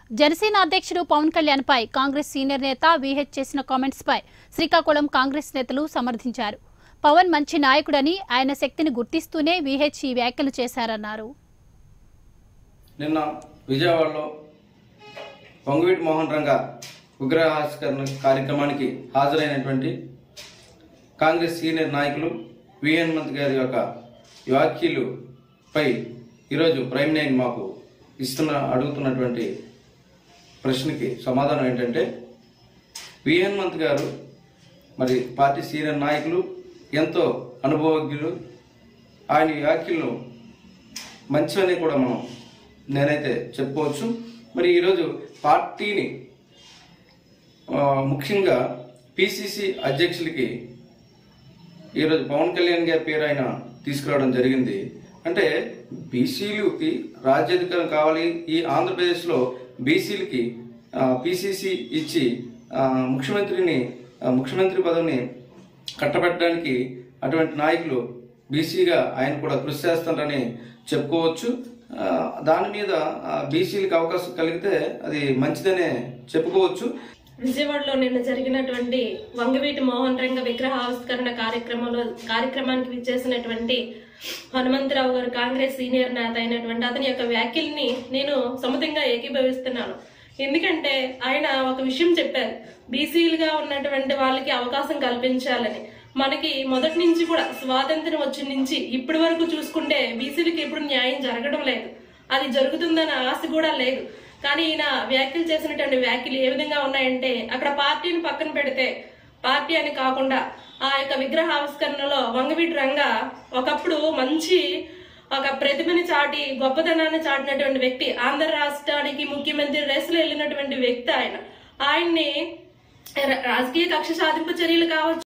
జనసేన అధ్యక్షుడు పవన్ కళ్యాణ్ పై Congress senior నేత వీహెచ్ చేసిన కామెంట్స్ పై శ్రీకాకుళం కాంగ్రెస్ నేతలు సమర్థించారు పవన్ మంచి నాయకుడని ఆయన శక్తిని గుర్తిస్తూనే వీహెచ్ ఈ వ్యాఖ్యలు చేశారన్నారు నిన్న విజయవాడలో పొంగువీటి మోహన్ రంగ విగ్రహావిష్కరణ కార్యక్రమానికి హాజరైనటువంటి కాంగ్రెస్ సీనియర్ నాయకులు విఎన్ మంత్ గారి యొక్క వ్యాఖ్యలుపై ఈరోజు ప్రైమ్ నైన్ మాకు ఇస్తున్న అడుగుతున్నటువంటి ప్రశ్నకి సమాధానం ఏంటంటే విఎన్ మంత్ గారు మరి పార్టీ సీనియర్ నాయకులు ఎంతో అనుభవజ్ఞులు ఆయన వ్యాఖ్యలను మంచివని కూడా మనం నేనైతే చెప్పుకోవచ్చు మరి ఈరోజు పార్టీని ఆ, ముఖ్యంగా పిసిసి అధ్యక్షులకి ఈరోజు పవన్ కళ్యాణ్ గారి పేరు ఆయన తీసుకురావడం జరిగింది అంటే బీసీలకి రాజ్యాధికారం కావాలి ఈ ఆంధ్రప్రదేశ్లో బీసీలకి పిసిసి ఇచ్చి ఆ, ముఖ్యమంత్రిని ఆ, ముఖ్యమంత్రి పదవిని కట్టబెట్టడానికి అటువంటి నాయకులు బీసీగా ఆయన కూడా కృషి చేస్తారని చెప్పుకోవచ్చు ఆ, దాని మీద బీసీలకు అవకాశం కలిగితే అది మంచిదనే చెప్పుకోవచ్చు విజయవాడలో నిన్న జరిగినటువంటి వంగవీటి మోహన్ రంగ విగ్రహ ఆవిష్కరణ కార్యక్రమంలో కార్యక్రమానికి విచ్చేసినటువంటి హనుమంతరావు గారు కాంగ్రెస్ సీనియర్ నేత అయినటువంటి అతని యొక్క వ్యాఖ్యల్ని నేను సముదంగా ఏకీభవిస్తున్నాను ఎందుకంటే ఆయన ఒక విషయం చెప్పారు బీసీలుగా ఉన్నటువంటి వాళ్ళకి అవకాశం కల్పించాలని మనకి మొదటి నుంచి కూడా స్వాతంత్రం వచ్చి నుంచి ఇప్పటి వరకు చూసుకుంటే బీసీలకి ఎప్పుడు న్యాయం జరగడం లేదు అది జరుగుతుందన్న ఆశ కూడా లేదు కానీ ఈయన వ్యాఖ్యలు చేసినటువంటి వ్యాఖ్యలు ఏ విధంగా ఉన్నాయంటే అక్కడ పార్టీని పక్కన పెడితే పార్టీ అని కాకుండా ఆ యొక్క విగ్రహ ఆవిష్కరణలో వంగవీటి రంగ ఒకప్పుడు మంచి ఒక ప్రతిభని చాటి గొప్పతనాన్ని చాటినటువంటి వ్యక్తి ఆంధ్ర రాష్ట్రానికి ముఖ్యమంత్రి రేసులో వెళ్ళినటువంటి వ్యక్తి ఆయన ఆయన్ని రా- రాజకీయ కక్ష సాధింపు చర్యలు కావచ్చు